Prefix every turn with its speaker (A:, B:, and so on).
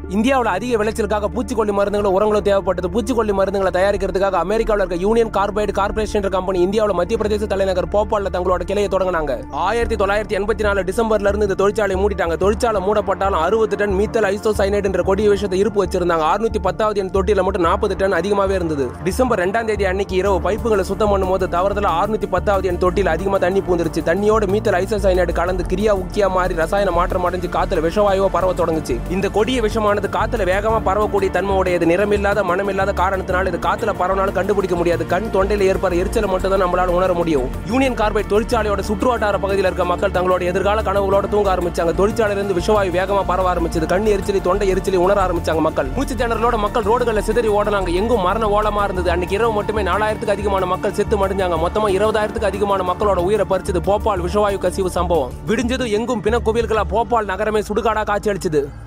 A: இந்தியாவில் அதிக விளைச்சலுக்காக பூச்சிக்கொல்லி மருந்துகளும் உரங்களும் தேவைப்பட்டது பூச்சிக்கொல்லி மருந்துகளை தயாரிக்கிறதுக்காக அமெரிக்காவில் இருக்க யூனியன் கார்பைடு கார்பரேஷன் என்ற கம்பெனி இந்தியாவில் மத்திய பிரதேச தலைநகர் போபால்ல தங்களோட கிளையை தொடங்கினாங்க ஆயிரத்தி தொள்ளாயிரத்தி எண்பத்தி நாலு டிசம்பர்ல இருந்து இந்த தொழிற்சாலை மூடிட்டாங்க தொழிற்சாலை மூடப்பட்டாலும் அறுபது டன் மீத்தல் ஐசோசைனைட் என்ற கொடிய விஷயத்தை இருப்பு வச்சிருந்தாங்க அறுநூத்தி பத்தாவது எண் தொட்டியில மட்டும் நாற்பது டன் அதிகமாவே இருந்தது டிசம்பர் ரெண்டாம் தேதி அன்னைக்கு இரவு பைப்புகளை சுத்தம் பண்ணும்போது தவறுதலா அறுநூத்தி பத்தாவது எண் தொட்டியில் அதிகமா தண்ணி பூந்துருச்சு தண்ணியோட மீத்தல் ஐசோசைனைட் கலந்து கிரியா உக்கியா மாறி ரசாயன மாற்றம் அடைஞ்சு காத்துல விஷவாயுவா பரவ தொடங்குச்சு இந்த கொடிய விஷமானது காத்துல வேகமா பரவக்கூடிய தன்மை உடையது நிறமில்லாத மனமில்லாத காரணத்தினால இது காத்துல பரவனாலும் கண்டுபிடிக்க முடியாது கண் தொண்டையில ஏற்படுற எரிச்சலை மட்டும் தான் நம்மளால உணர முடியும் யூனியன் கார்பைட் தொழிற்சாலையோட சுற்றுவட்டார பகுதியில் இருக்க மக்கள் தங்களோட எதிர்கால கனவுகளோட தூங்க ஆரம்பிச்சாங்க தொழிற்சாலையில இருந்து விஷவாயு வேகமா பரவ ஆரம்பிச்சது கண் எரிச்சலி தொண்டை எரிச்சலி உணர ஆரம்பிச்சாங்க மக்கள் மூச்சு திணறலோட மக்கள் ரோடுகள்ல சிதறி ஓடனாங்க எங்கும் மரண ஓலமா இருந்தது அன்னைக்கு இரவு மட்டுமே நாலாயிரத்துக்கு அதிகமான மக்கள் செத்து மடிஞ்சாங்க மொத்தமா இருபதாயிரத்துக்கு அதிகமான மக்களோட உயிரை பறிச்சது போபால் விஷவாயு கசிவு சம்பவம் விடிஞ்சதும் எங்கும் பிணக்குவியல்களா போபால் நகரமே சுடுகாடா காட்சி அளிச்சது